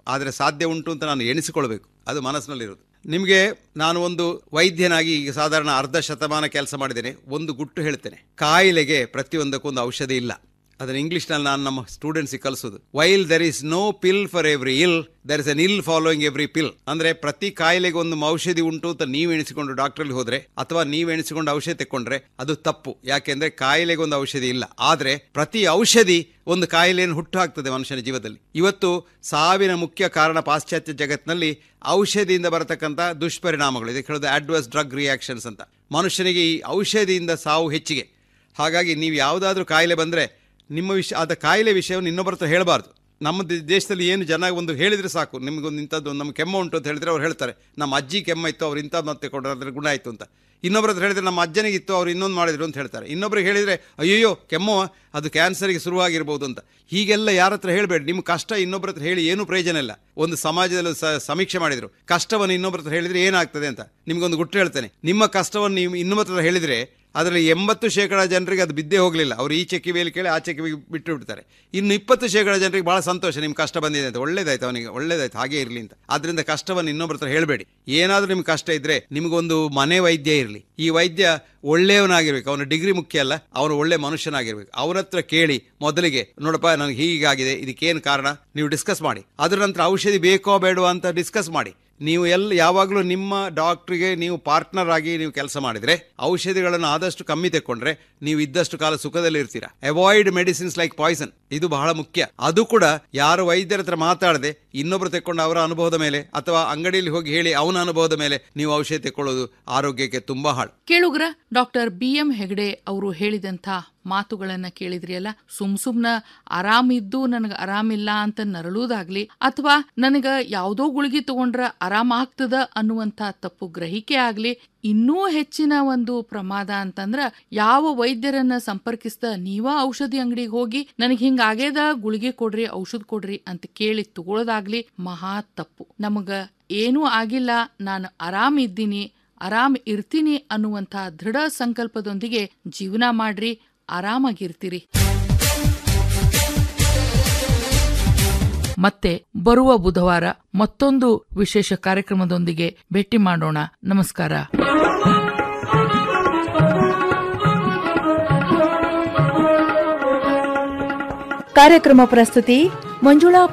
ಆದರೆ ಸಾಧ್ಯ ಉಂಟು ಅಂತ ನಾನು ಎಣಿಸಿಕೊಳ್ಬೇಕು ಅದು ಮನಸ್ಸಿನಲ್ಲಿರೋದು ನಿಮಗೆ ನಾನು ಒಂದು ವೈದ್ಯನಾಗಿ ಈಗ ಸಾಧಾರಣ ಅರ್ಧ ಶತಮಾನ ಕೆಲಸ ಮಾಡಿದ್ದೇನೆ ಒಂದು ಗುಟ್ಟು ಹೇಳ್ತೇನೆ ಕಾಯಿಲೆಗೆ ಪ್ರತಿಯೊಂದಕ್ಕೊಂದು ಔಷಧಿ ಇಲ್ಲ ಅದನ್ನು ಇಂಗ್ಲೀಷ್ನಲ್ಲಿ ನಾನು ನಮ್ಮ ಸ್ಟೂಡೆಂಟ್ಸಿಗೆ ಕಲಿಸೋದು while there is no pill for every ill there is an ill following every ಪಿಲ್ ಅಂದ್ರೆ ಪ್ರತಿ ಕಾಯಿಲೆಗೆ ಒಂದು ಔಷಧಿ ಉಂಟು ಅಂತ ನೀವು ಎಣಿಸಿಕೊಂಡು ಡಾಕ್ಟ್ರಲ್ಲಿ ಹೋದ್ರೆ ಅಥವಾ ನೀವು ಎಣಿಸಿಕೊಂಡು ಔಷಧಿ ತೆಕ್ಕೊಂಡ್ರೆ ಅದು ತಪ್ಪು ಯಾಕೆಂದ್ರೆ ಕಾಯಿಲೆಗೆ ಒಂದು ಔಷಧಿ ಇಲ್ಲ ಆದ್ರೆ ಪ್ರತಿ ಔಷಧಿ ಒಂದು ಕಾಯಿಲೆಯನ್ನು ಹುಟ್ಟು ಹಾಕ್ತದೆ ಮನುಷ್ಯನ ಜೀವದಲ್ಲಿ ಇವತ್ತು ಸಾವಿನ ಮುಖ್ಯ ಕಾರಣ ಪಾಶ್ಚಾತ್ಯ ಜಗತ್ತಿನಲ್ಲಿ ಔಷಧಿಯಿಂದ ಬರತಕ್ಕಂಥ ದುಷ್ಪರಿಣಾಮಗಳು ಇದಕ್ಕೆ ಹೇಳೋದು ಅಡ್ವರ್ಸ್ ಡ್ರಗ್ ರಿಯಾಕ್ಷನ್ಸ್ ಅಂತ ಮನುಷ್ಯನಿಗೆ ಈ ಔಷಧಿಯಿಂದ ಸಾವು ಹೆಚ್ಚಿಗೆ ಹಾಗಾಗಿ ನೀವು ಯಾವುದಾದ್ರೂ ಕಾಯಿಲೆ ಬಂದರೆ ನಿಮ್ಮ ವಿಷಯ ಆದ ಕಾಯಿಲೆ ವಿಷಯವನ್ನು ಇನ್ನೊಬ್ಬರ ಹತ್ರ ಹೇಳಬಾರ್ದು ನಮ್ಮ ದೇ- ದೇಶದಲ್ಲಿ ಏನು ಜನ ಒಂದು ಹೇಳಿದರೆ ಸಾಕು ನಿಮಗೊಂದು ಇಂಥದ್ದು ನಮ್ಮ ಕೆಮ್ಮು ಉಂಟು ಅಂತ ಹೇಳಿದ್ರೆ ಅವ್ರು ಹೇಳ್ತಾರೆ ನಮ್ಮ ಅಜ್ಜಿ ಕೆಮ್ಮ ಇತ್ತು ಅವ್ರು ಇಂಥದ್ದು ಮತ್ತೆ ಕೊಟ್ಟರೆ ಅದ್ರ ಗುಣ ಆಯಿತು ಅಂತ ಇನ್ನೊಬ್ಬರ ಹತ್ರ ಹೇಳಿದ್ರೆ ನಮ್ಮ ಅಜ್ಜನಿಗೆ ಇತ್ತು ಅವ್ರು ಇನ್ನೊಂದು ಮಾಡಿದ್ರು ಅಂತ ಹೇಳ್ತಾರೆ ಇನ್ನೊಬ್ರಿಗೆ ಹೇಳಿದರೆ ಅಯ್ಯಯ್ಯೋ ಕೆಮ್ಮು ಅದು ಕ್ಯಾನ್ಸರ್ಗೆ ಶುರುವಾಗಿರ್ಬೋದು ಅಂತ ಹೀಗೆಲ್ಲ ಯಾರ ಹತ್ರ ಹೇಳಬೇಡಿ ನಿಮ್ಮ ಕಷ್ಟ ಇನ್ನೊಬ್ಬರ ಹತ್ರ ಹೇಳಿ ಏನೂ ಪ್ರಯೋಜನ ಇಲ್ಲ ಒಂದು ಸಮಾಜದಲ್ಲಿ ಸ ಸಮೀಕ್ಷೆ ಮಾಡಿದರು ಕಷ್ಟವನ್ನು ಇನ್ನೊಬ್ಬರ ಹತ್ರ ಹೇಳಿದರೆ ಏನಾಗ್ತದೆ ಅಂತ ನಿಮಗೊಂದು ಗುಟ್ಟು ಹೇಳ್ತೇನೆ ನಿಮ್ಮ ಕಷ್ಟವನ್ನು ನೀವು ಇನ್ನೊಬ್ಬರ ಹತ್ರ ಹೇಳಿದರೆ ಅದರಲ್ಲಿ ಎಂಬತ್ತು ಶೇಕಡ ಜನರಿಗೆ ಅದು ಬಿದ್ದೇ ಹೋಗಲಿಲ್ಲ ಅವರು ಈ ಚೆಕ್ಕಿ ವೇಲಿ ಕೇಳಿ ಆ ಚೆಕ್ಕಿ ಬಿಟ್ಟು ಬಿಡ್ತಾರೆ ಇನ್ನು ಇಪ್ಪತ್ತು ಶೇಕಡ ಜನರಿಗೆ ಬಹಳ ಸಂತೋಷ ನಿಮ್ಮ ಕಷ್ಟ ಬಂದಿದೆ ಅಂತ ಒಳ್ಳೇದಾಯ್ತು ಅವನಿಗೆ ಒಳ್ಳೇದಾಯ್ತು ಹಾಗೆ ಇರಲಿ ಅಂತ ಆದ್ರಿಂದ ಕಷ್ಟವನ್ನು ಇನ್ನೊಬ್ಬರ ಹತ್ರ ಹೇಳಬೇಡಿ ಏನಾದರೂ ನಿಮ್ಗೆ ಕಷ್ಟ ಇದ್ರೆ ನಿಮಗೊಂದು ಮನೆ ವೈದ್ಯ ಇರಲಿ ಈ ವೈದ್ಯ ಒಳ್ಳೆಯವನಾಗಿರ್ಬೇಕು ಅವನ ಡಿಗ್ರಿ ಮುಖ್ಯ ಅಲ್ಲ ಅವನು ಒಳ್ಳೆ ಮನುಷ್ಯನಾಗಿರ್ಬೇಕು ಅವನ ಹತ್ರ ಕೇಳಿ ಮೊದಲಿಗೆ ನೋಡಪ್ಪ ನನಗೆ ಹೀಗಾಗಿದೆ ಇದಕ್ಕೇನು ಕಾರಣ ನೀವು ಡಿಸ್ಕಸ್ ಮಾಡಿ ಅದರ ನಂತರ ಔಷಧಿ ಬೇಕೋ ಬೇಡವಾ ಅಂತ ಡಿಸ್ಕಸ್ ಮಾಡಿ ನೀವು ಎಲ್ಲ ಯಾವಾಗಲೂ ನಿಮ್ಮ ಡಾಕ್ಟ್ರಿಗೆ ನೀವು ಪಾರ್ಟ್ನರ್ ಆಗಿ ನೀವು ಕೆಲಸ ಮಾಡಿದ್ರೆ ಔಷಧಿಗಳನ್ನು ಆದಷ್ಟು ಕಮ್ಮಿ ತೆಕ್ಕೊಂಡ್ರೆ ನೀವು ಇದ್ದಷ್ಟು ಕಾಲ ಸುಖದಲ್ಲಿ ಇರ್ತೀರಾ ಅವಾಯ್ಡ್ ಮೆಡಿಸಿನ್ಸ್ ಲೈಕ್ ಪಾಯ್ಸನ್ ಇದು ಬಹಳ ಮುಖ್ಯ ಅದು ಕೂಡ ಯಾರು ವೈದ್ಯರ ಹತ್ರ ಮಾತಾಡದೆ ಇನ್ನೊಬ್ರು ತೆಕ್ಕೊಂಡು ಅವರ ಅನುಭವದ ಮೇಲೆ ಅಥವಾ ಅಂಗಡಿಯಲ್ಲಿ ಹೋಗಿ ಹೇಳಿ ಅವನ ಅನುಭವದ ಮೇಲೆ ನೀವು ಔಷಧಿ ತೆಕ್ಕೊಳ್ಳೋದು ಆರೋಗ್ಯಕ್ಕೆ ತುಂಬಾ ಹಾಳು ಕೇಳುಗ್ರ ಡಾಕ್ಟರ್ ಬಿ ಎಂ ಹೆಗಡೆ ಅವರು ಹೇಳಿದಂಥ ಮಾತುಗಳನ್ನ ಕೇಳಿದ್ರಿ ಅಲ್ಲ ಸುಮ್ ಸುಮ್ನ ಆರಾಮಿದ್ದು ನನಗ ಆರಾಮಿಲ್ಲ ಅಂತ ನರಳುವುದಾಗ್ಲಿ ಅಥವಾ ನನಗ ಯಾವುದೋ ಗುಳಿಗೆ ತಗೊಂಡ್ರ ಆರಾಮ ಆಗ್ತದ ಅನ್ನುವಂಥ ತಪ್ಪು ಗ್ರಹಿಕೆ ಆಗ್ಲಿ ಇನ್ನೂ ಹೆಚ್ಚಿನ ಒಂದು ಪ್ರಮಾದ ಅಂತಂದ್ರ ಯಾವ ವೈದ್ಯರನ್ನ ಸಂಪರ್ಕಿಸ್ದ ನೀವ ಔಷಧಿ ಅಂಗಡಿಗೆ ಹೋಗಿ ನನಗೆ ಹಿಂಗ ಆಗ್ಯದ ಗುಳಿಗೆ ಕೊಡ್ರಿ ಔಷಧ ಕೊಡ್ರಿ ಅಂತ ಕೇಳಿ ತಗೊಳ್ಳೋದಾಗ್ಲಿ ಮಹಾ ತಪ್ಪು ನಮಗ ಏನೂ ಆಗಿಲ್ಲ ನಾನು ಆರಾಮ್ ಇದ್ದೀನಿ ಆರಾಮ್ ಇರ್ತೀನಿ ಅನ್ನುವಂಥ ದೃಢ ಸಂಕಲ್ಪದೊಂದಿಗೆ ಜೀವನ ಮಾಡ್ರಿ ಆರಾಮಾಗಿರ್ತೀರಿ ಮತ್ತೆ ಬರುವ ಬುಧವಾರ ಮತ್ತೊಂದು ವಿಶೇಷ ಕಾರ್ಯಕ್ರಮದೊಂದಿಗೆ ಭೇಟಿ ಮಾಡೋಣ ನಮಸ್ಕಾರ ಕಾರ್ಯಕ್ರಮ ಪ್ರಸ್ತುತಿ ಮಂಜುಳಾ